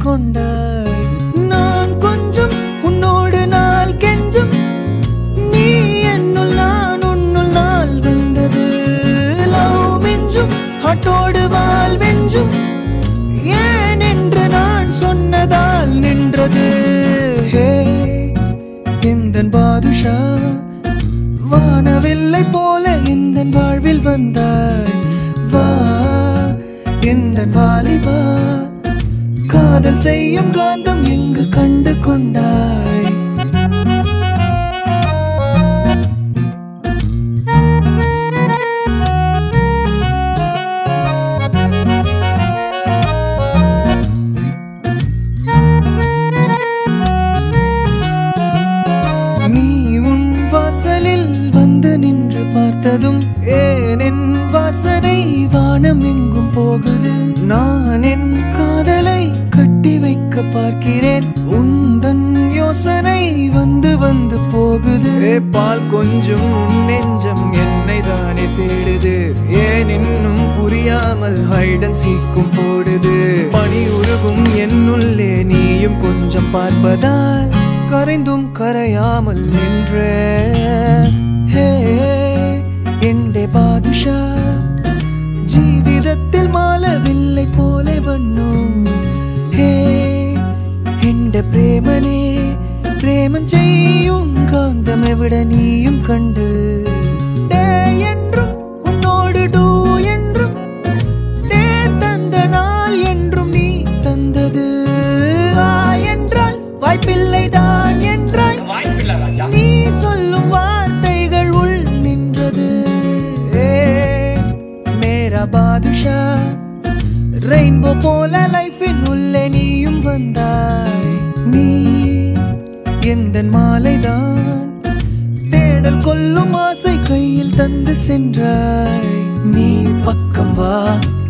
கொண்டாய் நான் கொஞ்சம் உன்னோடு நாள் கெஞ்சும் நீ என்னுள் நான் உன்னுள் நாள் வந்தது லவ் மிஞ்சும் ஹட்டோடு வால் வெஞ்சும் ஏன் என்று நான் சொன்னதால் நின்றது ஹே எந்தன் பாதுஷா வானவில்லை போல எந்தன் வாழ்வில் வந்தாய் வா எந்தன் வாலிபா காதல் செய்யும் காந்தம் எங்கு கண்டு கொண்டாய் நீ உன் வாசலில் வந்து நின்று பார்த்ததும் ஏன் என் வாசனை வானம் எங்கும் போகுது நான் என் காதலை கட்டி வைக்க பார்க்கிறேன் உந்தன் யோசனை வந்து வந்து போகுது ஏ பால் கொஞ்சம் உன் நெஞ்சம் என்னை தானே தேடுது ஏன் இன்னும் புரியாமல் ஹைடன் சீக்கும் போடுது பனி உருகும் என்னுள்ளே நீயும் கொஞ்சம் பார்ப்பதால் கரைந்தும் கரையாமல் நின்றே ഹേ എന്റെ ബാദുഷ ജീവിതത്തിൽ മാലവില്ലെ പോലെ വന്നു ഹേ എന്റെ പ്രേമനെ പ്രേമം ചെയ്യും കാന്തം എവിടെ നീയും കണ്ട് ഡേ என்றும் உன்னோடு டூ என்றும் தே தந்த நாள் என்றும் நீ தந்தது ஆ என்றால் வாய்ப்பில்லை தான் என்றாய் வாய்ப்பில்லை ராஜா நீ சொல்லும் வார்த்தைகள் உள் நின்றது ஏ மேரா பாதுஷா ரெயின்போ போல லைஃபின் உள்ளே நீயும் வந்தாய் நீ எந்த மாலைதான் தேடல் கொல்லும் ஆசை கையில் தந்து சென்றாய் நீ பக்கம் வா